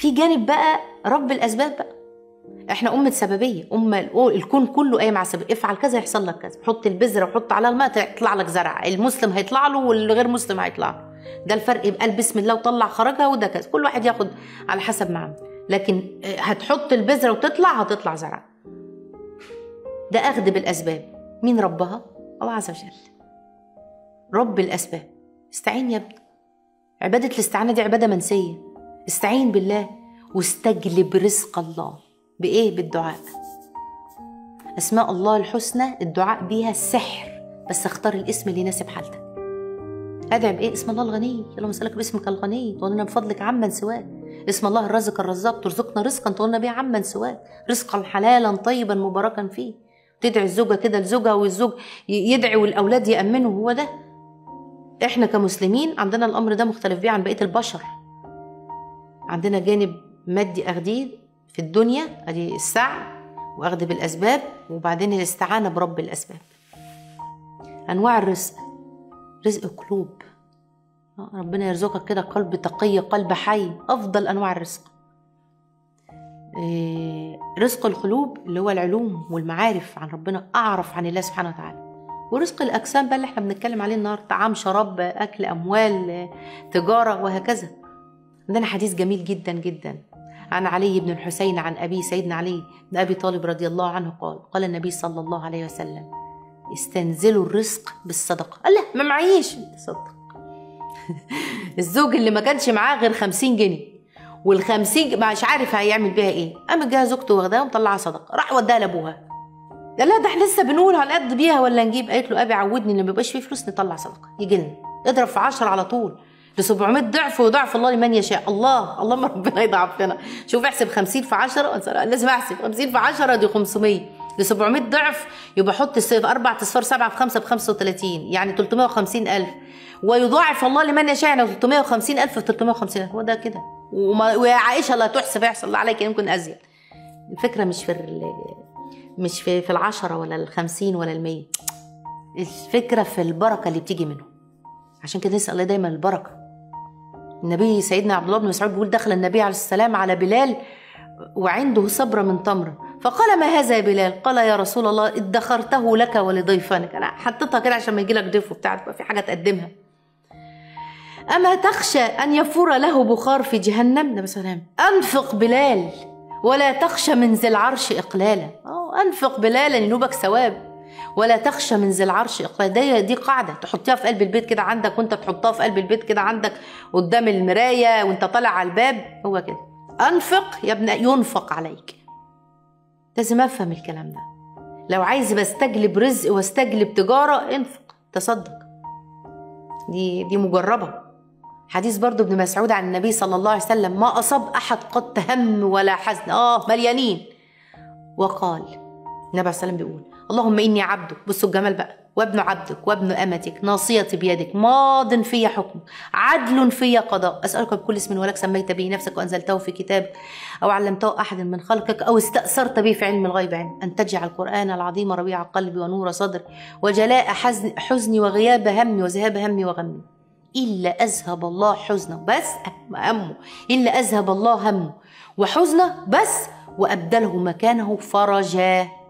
في جانب بقى رب الاسباب بقى احنا أمة سببية أمة الكون كله قايم على سبب افعل كذا يحصل لك كذا حط البذرة وحط على الماء يطلع لك زرع المسلم هيطلع له والغير مسلم هيطلع له ده الفرق يبقى بسم الله وطلع خرجها وده كذا كل واحد ياخد على حسب ما عمل لكن هتحط البذرة وتطلع هتطلع زرع ده أخذ بالأسباب مين ربها؟ الله عز وجل رب الأسباب استعين يا ابني عبادة الاستعانة دي عبادة منسية استعين بالله واستجلب رزق الله بإيه؟ بالدعاء أسماء الله الحسنى الدعاء بيها السحر بس اختار الاسم اللي يناسب حالتك أدعي بإيه؟ اسم الله الغني اللهم اسألك باسمك الغني تقولنا بفضلك عمن سواك اسم الله الرازق الرزاق ترزقنا رزقا تقولنا بيه عمن سواك رزقا حلالا طيبا مباركا فيه تدعي الزوجة كده لزوجها والزوج يدعي والأولاد يأمنوا هو ده احنا كمسلمين عندنا الأمر ده مختلف بيه عن بقية البشر عندنا جانب مادي أخديه في الدنيا ادي السعي واخذ بالاسباب وبعدين الاستعانه برب الاسباب انواع الرزق رزق قلوب ربنا يرزقك كده قلب تقي قلب حي افضل انواع الرزق رزق القلوب اللي هو العلوم والمعارف عن ربنا اعرف عن الله سبحانه وتعالى ورزق الاجسام بقى اللي احنا بنتكلم عليه النهارده طعام شراب اكل اموال تجاره وهكذا عندنا حديث جميل جدا جدا عن علي بن الحسين عن أبي سيدنا علي بن أبي طالب رضي الله عنه قال قال النبي صلى الله عليه وسلم استنزلوا الرزق بالصدقة قال لا ما معيش صدق الزوج اللي ما كانش معاه غير خمسين جنيه والخمسين مش عارف هيعمل بيها ايه قام جاها زوجته واخداها ومطلعها صدقة راح وداها لابوها قال لا ده احنا لسه بنقول هنقضي بيها ولا نجيب قالت له ابي عودني ان ما بيبقاش فيه فلوس نطلع صدقه يجي لنا اضرب في 10 على طول ل 700 ضعف وضعف الله لمن يشاء الله اللهم ربنا يضعف لنا شوف احسب 50 في 10 لازم احسب 50 في 10 دي 500 ل 700 ضعف يبقى حط في اربع اصفار 7 في 5 ب 35 يعني 350 الف ويضاعف الله لمن يشاء يعني 350 الف في 350 الف هو ده كده ويا عائشه لا تحسب يحصل عليك يمكن ازيد الفكره مش في مش في في العشرة ولا الخمسين ولا المية الفكرة في البركة اللي بتيجي منه عشان كده نسأل الله دايما البركة النبي سيدنا عبد الله بن مسعود بيقول دخل النبي عليه السلام على بلال وعنده صبرة من تمر فقال ما هذا يا بلال قال يا رسول الله ادخرته لك ولضيفانك انا حطيتها كده عشان ما يجي لك ضيف وبتاع تبقى في حاجه تقدمها اما تخشى ان يفور له بخار في جهنم ده سلام انفق بلال ولا تخشى من ذي العرش اقلالا اه انفق بلالا ينوبك ثواب ولا تخشى من ذي العرش اقلالا دي, دي قاعده تحطيها في قلب البيت كده عندك وانت تحطها في قلب البيت كده عندك قدام المرايه وانت طالع على الباب هو كده انفق يا ابن ينفق عليك لازم افهم الكلام ده لو عايز بستجلب رزق واستجلب تجاره انفق تصدق دي دي مجربه حديث برضو ابن مسعود عن النبي صلى الله عليه وسلم ما أصاب أحد قط هم ولا حزن آه مليانين وقال النبي عليه الصلاة والسلام بيقول اللهم إني عبدك بصوا الجمال بقى وابن عبدك وابن أمتك ناصيتي بيدك ماض في حكم عدل في قضاء أسألك بكل اسم ولك سميت به نفسك وأنزلته في كتابك أو علمته أحد من خلقك أو استأثرت به في علم الغيب عندك أن تجعل القرآن العظيم ربيع قلبي ونور صدري وجلاء حزن حزني وغياب همي وذهاب همي وغمي إلا أذهب الله حزنه بس همه إلا أذهب الله همه وحزنه بس وأبدله مكانه فرجا